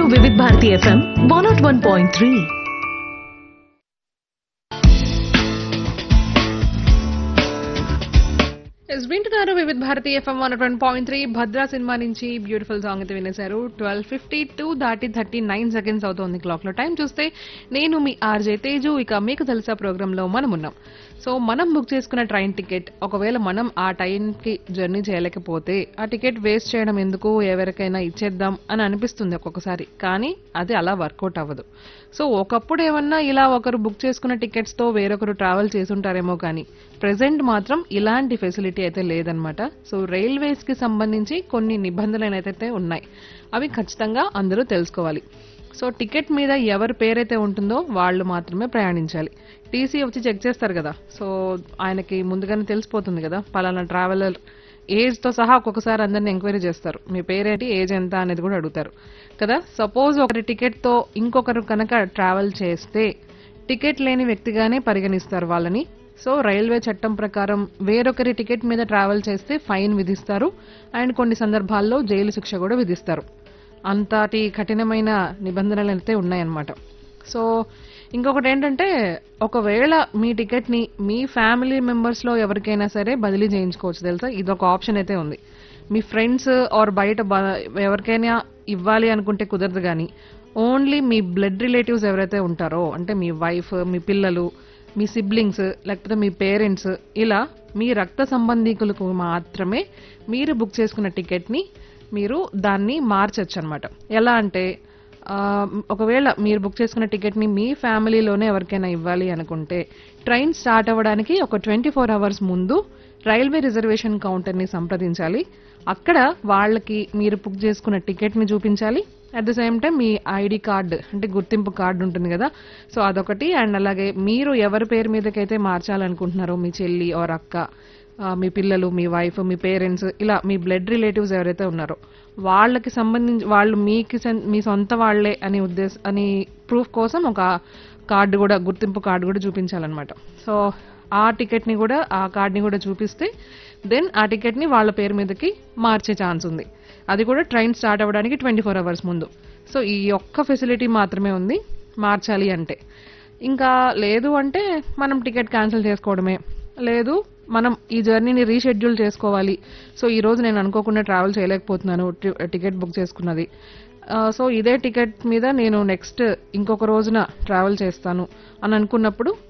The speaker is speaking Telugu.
వివిధ Bharati FM one nought one point three ఎస్ వింటున్నారు Vividh Bharati FM one twenty point three Bhadra cinema నుంచి బ్యూటిఫుల్ సాంగ్ అయితే వినేశారు ట్వెల్వ్ ఫిఫ్టీ టూ దాటి థర్టీ నైన్ సెకండ్స్ అవుతోంది క్లాక్ లో టైం చూస్తే నేను మీ ఆర్జే తేజు ఇక మీకు తెలుసా ప్రోగ్రామ్ లో మనం ఉన్నాం సో మనం బుక్ చేసుకున్న ట్రైన్ టికెట్ ఒకవేళ మనం ఆ టైంకి జర్నీ చేయలేకపోతే ఆ టికెట్ వేస్ట్ చేయడం ఎందుకు ఎవరికైనా ఇచ్చేద్దాం అని అనిపిస్తుంది ఒక్కొక్కసారి కానీ అది అలా వర్కౌట్ అవ్వదు సో ఒకప్పుడు ఏమన్నా ఇలా ఒకరు బుక్ చేసుకున్న టికెట్స్ తో వేరొకరు ట్రావెల్ చేసుంటారేమో కానీ ప్రెసెంట్ మాత్రం ఇలాంటి ఫెసిలిటీ అయితే లేదనమాట సో రైల్వేస్ కి సంబంధించి కొన్ని నిబంధనలు అయితే ఉన్నాయి అవి ఖచ్చితంగా అందరూ తెలుసుకోవాలి సో టికెట్ మీద ఎవరి పేరైతే ఉంటుందో వాళ్ళు మాత్రమే ప్రయాణించాలి టీసీ వచ్చి చెక్ చేస్తారు కదా సో ఆయనకి ముందుగానే తెలిసిపోతుంది కదా పలానా ట్రావెలర్ ఏజ్ తో సహా ఒక్కొక్కసారి అందరిని ఎంక్వైరీ చేస్తారు మీ పేరేంటి ఏజ్ ఎంత అనేది కూడా అడుగుతారు కదా సపోజ్ ఒకరి టికెట్ తో ఇంకొకరు కనుక ట్రావెల్ చేస్తే టికెట్ లేని వ్యక్తిగానే పరిగణిస్తారు వాళ్ళని సో రైల్వే చట్టం ప్రకారం వేరొకరి టికెట్ మీద ట్రావెల్ చేస్తే ఫైన్ విధిస్తారు అండ్ కొన్ని సందర్భాల్లో జైలు శిక్ష కూడా విధిస్తారు అంతటి కఠినమైన నిబంధనలు అయితే ఉన్నాయన్నమాట సో ఇంకొకటి ఏంటంటే ఒకవేళ మీ టికెట్ ని మీ ఫ్యామిలీ మెంబర్స్ లో ఎవరికైనా సరే బదిలీ చేయించుకోవచ్చు తెలుసా ఇది ఒక ఆప్షన్ అయితే ఉంది మీ ఫ్రెండ్స్ ఆర్ బయట బ- ఎవరికైనా ఇవ్వాలి అనుకుంటే కుదరదు కానీ ఓన్లీ మీ బ్లడ్ రిలేటివ్స్ ఎవరైతే ఉంటారో అంటే మీ వైఫ్ మీ పిల్లలు మీ సిబ్లింగ్స్ లేకపోతే మీ పేరెంట్స్ ఇలా మీ రక్త సంబంధీకులకు మాత్రమే మీరు బుక్ చేసుకున్న టికెట్ ని మీరు దాన్ని మార్చొచ్చు అనమాట ఎలా అంటే ఆ, ఒకవేళ మీరు బుక్ చేసుకున్న టికెట్ ని మీ ఫ్యామిలీలోనే ఎవరికైనా ఇవ్వాలి అనుకుంటే ట్రైన్ స్టార్ట్ అవ్వడానికి ఒక ట్వంటీ ఫోర్ అవర్స్ ముందు రైల్వే రిజర్వేషన్ కౌంటర్ ని సంప్రదించాలి అక్కడ వాళ్ళకి మీరు బుక్ చేసుకున్న టికెట్ ని చూపించాలి అట్ ద సేమ్ టైం మీ ఐడి కార్డు అంటే గుర్తింపు కార్డు ఉంటుంది కదా సో అదొకటి అండ్ అలాగే మీరు ఎవరి పేరు మీదకైతే మార్చాలనుకుంటున్నారో మీ చెల్లి ఆర్ అక్క ఆ, మీ పిల్లలు మీ వైఫ్ మీ పేరెంట్స్ ఇలా మీ బ్లడ్ రిలేటివ్స్ ఎవరైతే ఉన్నారో వాళ్ళకి సంబంధించి వాళ్ళు మీకు సెన్- మీ సొంత వాళ్ళే అనే ఉద్దేశ అని ప్రూఫ్ కోసం ఒక కార్డు కూడా గుర్తింపు కార్డు కూడా చూపించాలన్నమాట సో ఆ టికెట్ ని కూడా ఆ కార్డ్ ని కూడా చూపిస్తే దెన్ ఆ టికెట్ ని వాళ్ళ పేరు మీదకి మార్చే ఛాన్స్ ఉంది అది కూడా ట్రైన్ స్టార్ట్ అవ్వడానికి ట్వంటీ ఫోర్ అవర్స్ ముందు సో ఈ ఒక్క ఫెసిలిటీ మాత్రమే ఉంది మార్చాలి అంటే ఇంకా లేదు అంటే మనం టికెట్ క్యాన్సిల్ చేసుకోవడమే లేదు మనం ఈ జర్నీని రీషెడ్యూల్ చేసుకోవాలి సో ఈ రోజు నేను అనుకోకుండా ట్రావెల్ చేయలేకపోతున్నాను టి- టికెట్ బుక్ చేసుకున్నది ఆ, సో ఇదే టికెట్ మీద నేను నెక్స్ట్ ఇంకొక రోజున ట్రావెల్ చేస్తాను అని అనుకున్నప్పుడు